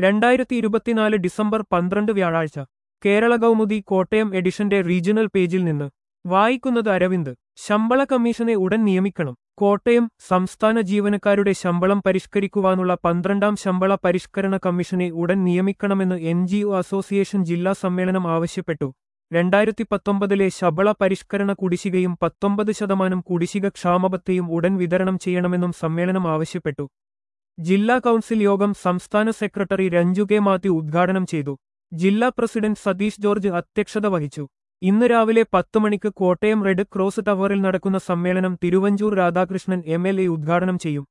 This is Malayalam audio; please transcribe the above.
രണ്ടായിരത്തി ഇരുപത്തിനാല് ഡിസംബർ പന്ത്രണ്ട് വ്യാഴാഴ്ച കേരള കൗമുദി കോട്ടയം എഡിഷന്റെ റീജിയണൽ പേജിൽ നിന്ന് വായിക്കുന്നത് അരവിന്ദ് ശമ്പള കമ്മീഷനെ ഉടൻ നിയമിക്കണം കോട്ടയം സംസ്ഥാന ജീവനക്കാരുടെ ശമ്പളം പരിഷ്കരിക്കുവാനുള്ള പന്ത്രണ്ടാം ശമ്പള പരിഷ്കരണ കമ്മീഷനെ ഉടൻ നിയമിക്കണമെന്ന് എൻ ജി ഒ അസോസിയേഷൻ ജില്ലാ സമ്മേളനം ആവശ്യപ്പെട്ടു രണ്ടായിരത്തി പത്തൊമ്പതിലെ ശമ്പള പരിഷ്കരണ കുടിശ്ശികയും പത്തൊമ്പത് ശതമാനം കുടിശ്ശിക ക്ഷാമബത്തെയും ഉടൻ വിതരണം ചെയ്യണമെന്നും സമ്മേളനം ആവശ്യപ്പെട്ടു ജില്ലാ കൗൺസിൽ യോഗം സംസ്ഥാന സെക്രട്ടറി രഞ്ജു കെ മാത്യു ഉദ്ഘാടനം ചെയ്തു ജില്ലാ പ്രസിഡന്റ് സതീഷ് ജോർജ് അധ്യക്ഷത വഹിച്ചു ഇന്ന് രാവിലെ പത്ത് മണിക്ക് കോട്ടയം റെഡ് ക്രോസ് ടവറിൽ നടക്കുന്ന സമ്മേളനം Thiruvanchoor Radhakrishnan M L A ഉദ്ഘാടനം ചെയ്യും